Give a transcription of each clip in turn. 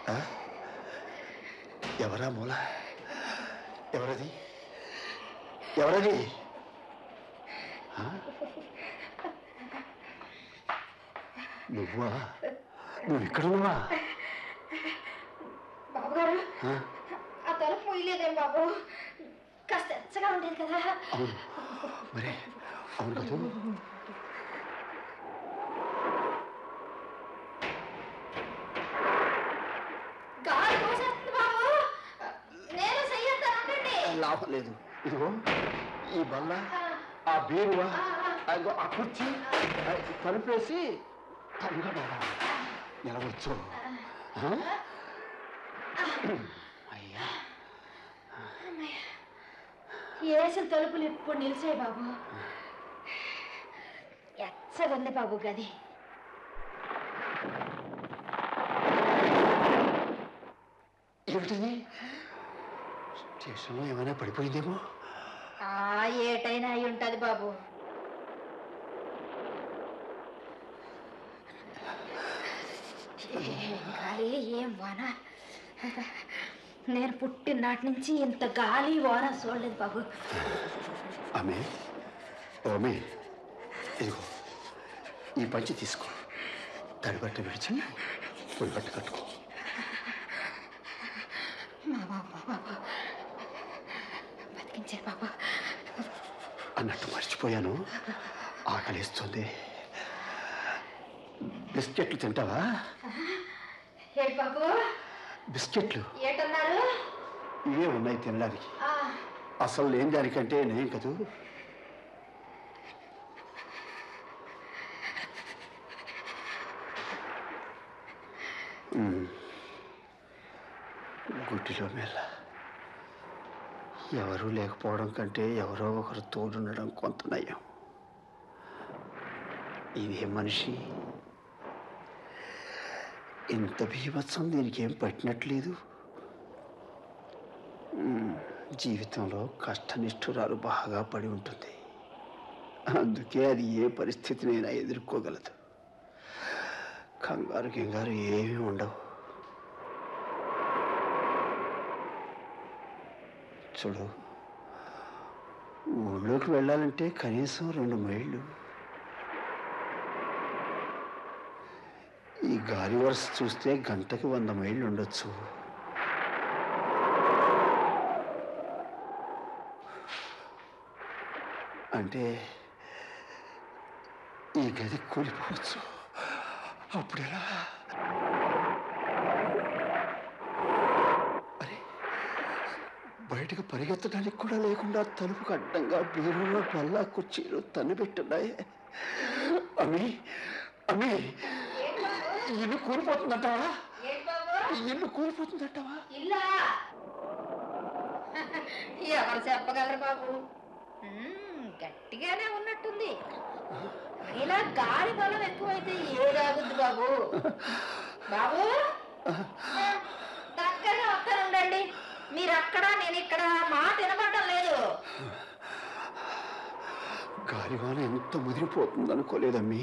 ఆ? ఎవరా మూల ఎవరది ఎవరది ఆ? నువ్వా నువ్వు ఇక్కడున్నావా బాబు గారు ఆ? ఆ తలుపు పోయలేదేం బాబు కాస్త ఎచ్చగా ఉండేది కదా అవును మరే అవును కదూ గాలి పోసేస్తుంది బాబు నేను చెయ్యొద్దానండి లాభం లేదు ఇదిగో ఈ బల్ల ఆ బీరువా అదిగో ఆ కుర్చీ ఆ, తలుపేసి తనగా నిలవచ్చు ఆ? అయ్యా వేసిన తలుపులు ఇప్పుడు నిలిచాయి బాబు ఎచ్చగా ఉంది బాబు గది ఏమిటిది స్టేషన్లో ఏమైనా పడిపోయిందేమో ఆ ఏటైనా అయి ఉంటది బాబు ఏం గాలి ఏం వాన నేను పుట్టినాటి నుంచి ఇంత గాలి వాన చూడలేదు బాబు ఆమె ఓమే ఇదిగో ఈ పంచి తీసుకో తడిబట్ట విడిచి పొడి బట్ట కట్టుకో మా బాబు మా బాబు బతికించారు బాబు అన్నట్టు మర్చిపోయాను ఆకలిస్తుంది బిస్కెట్లు తింటావా ఏంటి బాబు బిస్కెట్లు ఏటన్నారు ఇవే ఉన్నాయి తినడానికి ఆ, అసలు లేని దానికంటే నేను కదూ మ్మ్. గుడ్డిలో మెల్ల ఎవరూ లేకపోవడం కంటే ఎవరో ఒకరు తోడుండడం కొంత నయం ఇదే మనిషి ఇంత భీభత్సం దీనికి ఏం పట్టినట్లేదు మ్మ్. జీవితంలో కష్టనిష్ఠురాలు బాగా పడి ఉంటుంది అందుకే అది ఏ పరిస్థితినైనా ఎదుర్కోగలదు కంగారు గింగారు ఏమీ ఉండవు చూడు ఊళ్ళోకి వెళ్ళాలంటే కనీసం రెండు మైళ్ళు ఈ గాలి వరుస చూస్తే గంటకి వంద మైళ్ళు ఉండొచ్చు అంటే ఈ గది కూలిపోవచ్చు అప్పుడు ఎలా అరే బయటకు పరిగెత్తడానికి కూడా లేకుండా తలుపుకు అడ్డంగా బీరులో బల్ల కుర్చీలు తన్నుపెట్టున్నాయి అమ్మి అమ్మి ఈ ఇల్లు కూలిపోతుందంటావా ఏంటి బాబు ఈ ఇల్లు కూలిపోతుందంటావా ఇల్లా ఎవరు చెప్పగలరు బాబు మ్మ్, గట్టిగానే ఉన్నట్టుంది ఇలా గాలి బలం ఎక్కువైతే ఏదాగుద్ది బాబు బాబు దగ్గరగా వస్తానుండండి మీరు అక్కడ నేను ఇక్కడ మాట వినపడడం లేదు గాలివాన ఎంత ముదిరిపోతుంది అనుకోలేదమ్మీ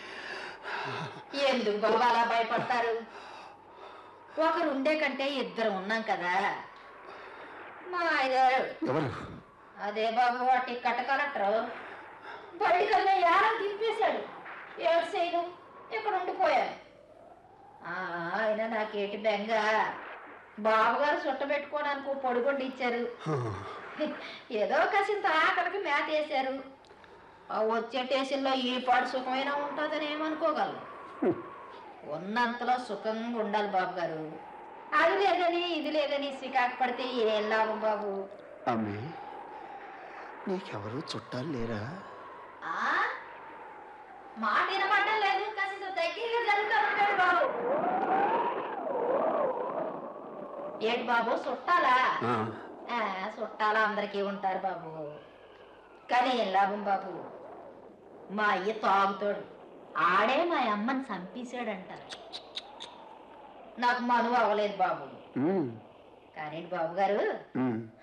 ఎందుకు బాబు అలా భయపడతారు ఒకరు ఉండే కంటే ఇద్దరు ఉన్నాం కదా మా అయ్యగారు ఎవరు అదే బాబు వాటి కట్ట కలెక్టర్ బయటకల్లా యారా దింపేశాడు ఏడు చేయను ఇక్కడ ఉండిపోయాను ఆ, ఆయన నాకేటి బెంగ బాబుగారు చుట్ట పెట్టుకోవడానికి ఓ పొడిగొండి ఇచ్చారు ఏదో కసింత ఆకలికి మేత వేశారు ఆ వచ్చే టేషన్లో ఈ పాడు సుఖమైనా ఉంటుందని ఏమనుకోగలను ఉన్నంతలో సుఖంగా ఉండాలి బాబు గారు అది లేదని ఇది లేదని శ్రీకాకు పడితే ఏం లాభం బాబు అమ్మి నీకెవరు చుట్టాలు లేరా ఆ మాట వినపడడం లేదు కాస్త దగ్గరగా జరుగుతూ ఉంటాడు బాబు ఏంటి బాబు చుట్టాలా ఆ, ఆ, చుట్టాలా అందరికీ ఉంటారు బాబు కానీ ఏం లాభం బాబు మా అయ్య తాగుతాడు ఆడే మా అమ్మని చంపేశాడంటారు నాకు మనువు అవ్వలేదు బాబు ఉమ్, కానీ బాబు గారు ఉమ్.